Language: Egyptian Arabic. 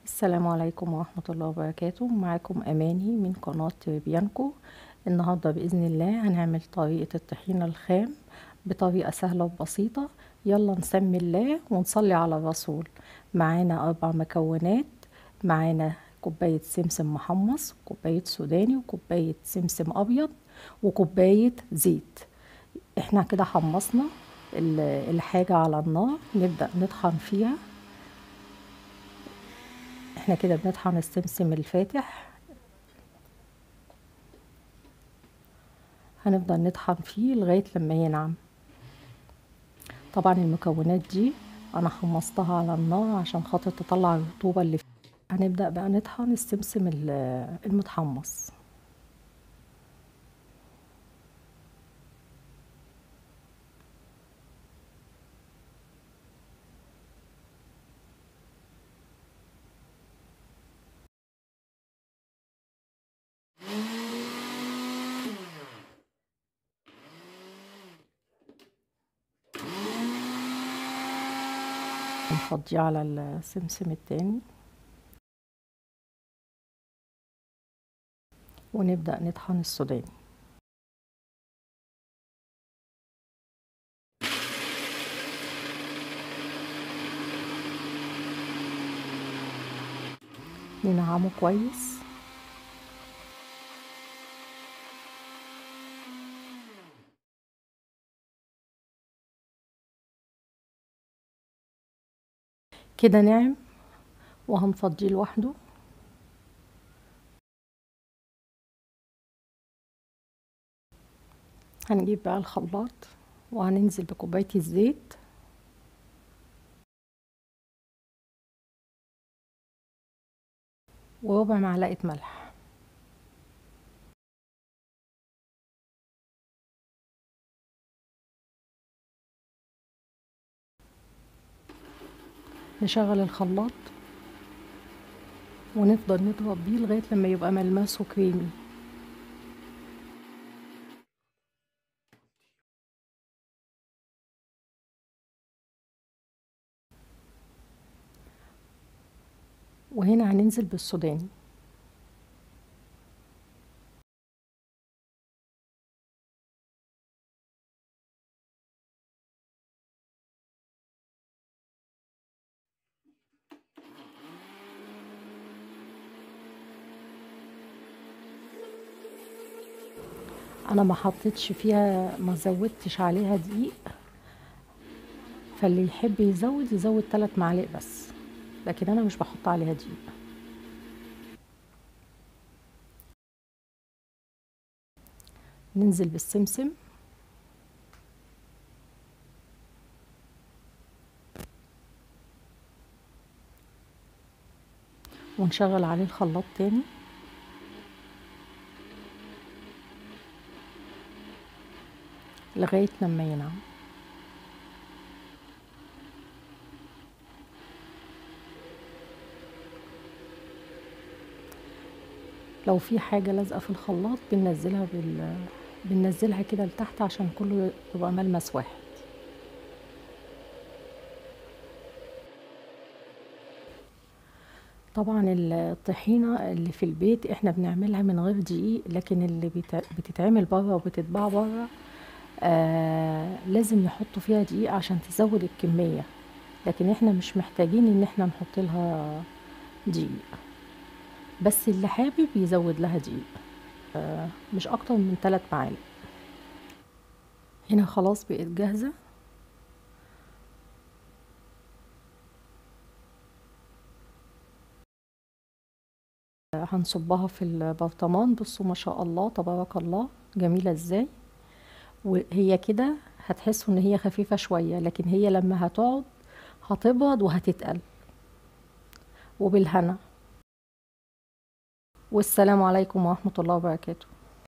السلام عليكم ورحمة الله وبركاته معاكم أماني من قناة بيانكو النهاردة بإذن الله هنعمل طريقة الطحينة الخام بطريقة سهلة وبسيطة يلا نسمي الله ونصلي على الرسول معانا أربع مكونات معانا كوباية سمسم محمص كوباية سوداني وكوباية سمسم أبيض وكوباية زيت احنا كده حمصنا الحاجة على النار نبدأ نطحن فيها احنا كده بنطحن السمسم الفاتح هنفضل نطحن فيه لغاية لما ينعم طبعا المكونات دي انا حمصتها على النار عشان خاطر تطلع الرطوبة اللي فيه هنبدأ بقى نطحن السمسم المتحمص نفضيه على السمسم التاني ونبدأ نطحن السوداني ننعمه كويس كده ناعم وهنفضيه لوحده هنجيب بقى الخلاط وهننزل بكوباية الزيت وربع معلقة ملح نشغل الخلاط ونفضل نضرب بيه لغاية لما يبقى ملمسه كريمي وهنا هننزل بالسوداني انا ما حطيتش فيها ما زودتش عليها دقيق فاللي يحب يزود يزود 3 معالق بس لكن انا مش بحط عليها دقيق ننزل بالسمسم ونشغل عليه الخلاط تاني لغاية لما ينعم لو في حاجة لازقة في الخلاط بننزلها بال... بننزلها كده لتحت عشان كله يبقى ملمس واحد طبعا الطحينة اللي في البيت احنا بنعملها من غير دقيق لكن اللي بتتعمل بره وبتتباع بره آه لازم يحطوا فيها دقيق عشان تزود الكمية لكن احنا مش محتاجين ان احنا نحط لها دقيق بس اللي حابب يزود لها دقيق آه مش اكتر من 3 معالق هنا خلاص بقت جاهزة هنصبها في البرطمان بصوا ما شاء الله تبارك الله جميلة ازاي وهي كده هتحسوا ان هي خفيفة شوية لكن هي لما هتقعد هتبرد وهتتقل وبالهنا والسلام عليكم ورحمة الله وبركاته